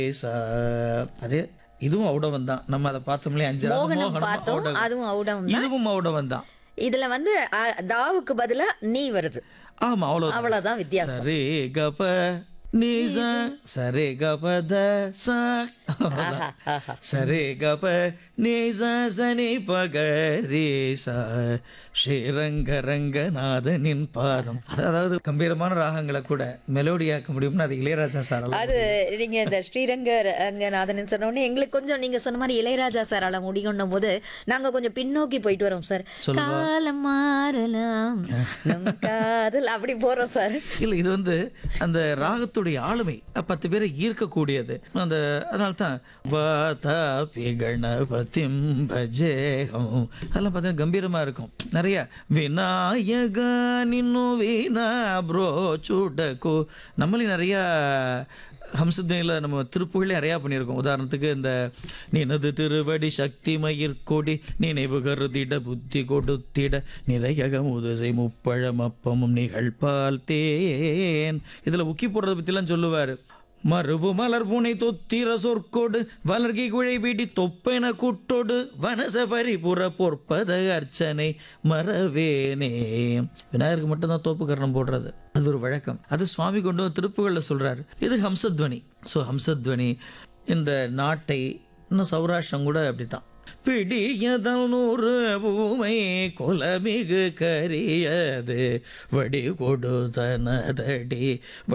சா. அதே இதுவும் ஔடவம் தான் நம்ம அதை பார்த்தோம்லே அஞ்சு ராகம் மோகனம் மோகனம், பார்த்தோம் ஔடவம். அதுவும் அவுடம் தான் இதுவும் ஔடவம் தான் இதுல வந்து அ, தாவுக்கு பதிலா நீ வருது ஆமா அவ்வளவு அவ்வளவுதான் வித்தியாசம் சரி கப நீச சரி கப த ச ஆஹா, ஆஹா. சரி கப நீச சனி பகரி ச ஸ்ரீரங்க ரங்கநாதனின் பாதம் அதாவது கம்பீரமான ராகங்களை கூட மெலோடியாக்க முடியும்னு அது இளையராஜா சார் அது நீங்க இந்த ஸ்ரீரங்க ரங்கநாதன் சொன்ன உடனே எங்களுக்கு கொஞ்சம் நீங்க சொன்ன மாதிரி இளையராஜா சாரால முடிக்கணும் போது நாங்க கொஞ்சம் பின்னோக்கி போயிட்டு வரோம் சார் காலம் மாறலாம் நம் காதல் அப்படி போறோம் சார் இல்ல இது வந்து அந்த ராகத்துடைய ஆளுமை பத்து பேரை ஈர்க்கக்கூடியது அந்த அதனால தான் வாதா பி கணபதிம் பஜேகம் அதெல்லாம் பார்த்தீங்கன்னா கம்பீரமா இருக்கும் நிறைய விநாயகா நின்னு வீணா ப்ரோ சூடக்கு நம்மளையும் நிறைய ஹம்சத்தையில் நம்ம திருப்புகளே நிறையா பண்ணியிருக்கோம் உதாரணத்துக்கு இந்த நினது திருவடி சக்தி மயிர்கொடி நினைவு கருதிட புத்தி கொடுத்திட நிறையக முதுசை முப்பழம் அப்பமும் நிகழ்பால் தேன் இதில் உக்கி போடுறத பற்றிலாம் சொல்லுவார் மறுவு மலர் புனை தொத்திர சொற்கொடு வளர்கி குழை பீடி தொப்பென குட்டொடு வனச பரிபுற பொற்பத அர்ச்சனை மறவேனே விநாயகருக்கு மட்டும்தான் தோப்பு கரணம் போடுறது அது ஒரு வழக்கம் அது சுவாமி கொண்டு வந்து திருப்புகளில் சொல்றாரு இது ஹம்சத்வனி ஸோ ஹம்சத்வனி இந்த நாட்டை இன்னும் சௌராஷ்டிரம் கூட அப்படித்தான் பிடியதல் நூறு பூமை குலமிகு கரியது வடி கொடுத்தனதடி